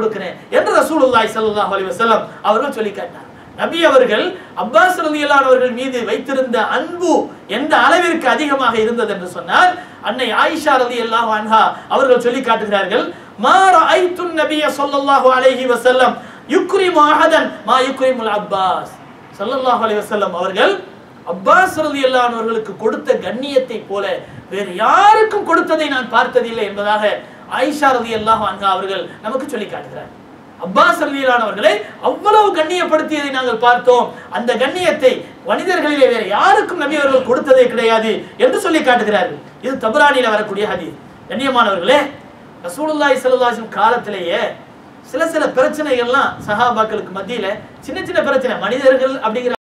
கொடுக்கிறேன் என்று ரசூலுல்லாஹி ஸல்லல்லாஹு அலைஹி வஸல்லம் அவர்கள் சொல்லி காட்டினார் நபி அவர்கள் அப்பாஸ் ரலியல்லாஹு அவர்கள் மீது வைத்திருந்த அன்பு எந்த அளவிற்கு அதிகமாக இருந்தது என்று சொன்னால் அன்னை ஆயிஷா ரலியல்லாஹு அன்ஹா அவர்கள் சொல்லி காட்டுகிறார்கள் மா ரஅய்து நபிய ஸல்லல்லாஹு அலைஹி வஸல்லம் யுக்ரிமு அஹதன் மா யுக்ரிமுல் அப்பாஸ் ஸல்லல்லாஹு அலைஹி வஸல்லம் அவர்கள் அப்பாஸ் ரலியல்லாஹு அவர்களுக்கு கொடுத்த கண்ணியத்தை போல வேறு யாருக்கும் கொடுத்ததை நான் பார்த்ததில்லை என்பதாக ஆயிஷா ரலியல்லாஹு அன்ஹா அவர்கள் நமக்கு சொல்லி காட்டுகிறார் அப்பாஸ் ரலியல்லாஹு அவர்களை அவ்வளவு கண்ணியப்படுத்தியதை நாங்கள் பார்த்தோம் அந்த கண்ணியத்தை மனிதர்களிலே வேறு யாருக்கும் நபி அவர்கள் கொடுத்ததே கிடையாது என்று சொல்லி காட்டுகிறார்கள் இது தபரானில வரக்கூடிய ஹதீஸ் கண்ணியமானவர்களே ரசூலுல்லாஹி ஸல்லல்லாஹு அலைஹி வஸல்லம் காலத்திலேயே சில சில பிரச்சனைகள்லாம் சஹாபாக்களுக்கு மத்தியில சின்ன சின்ன பிரச்சனை மனிதர்கள் அப்படிங்கிற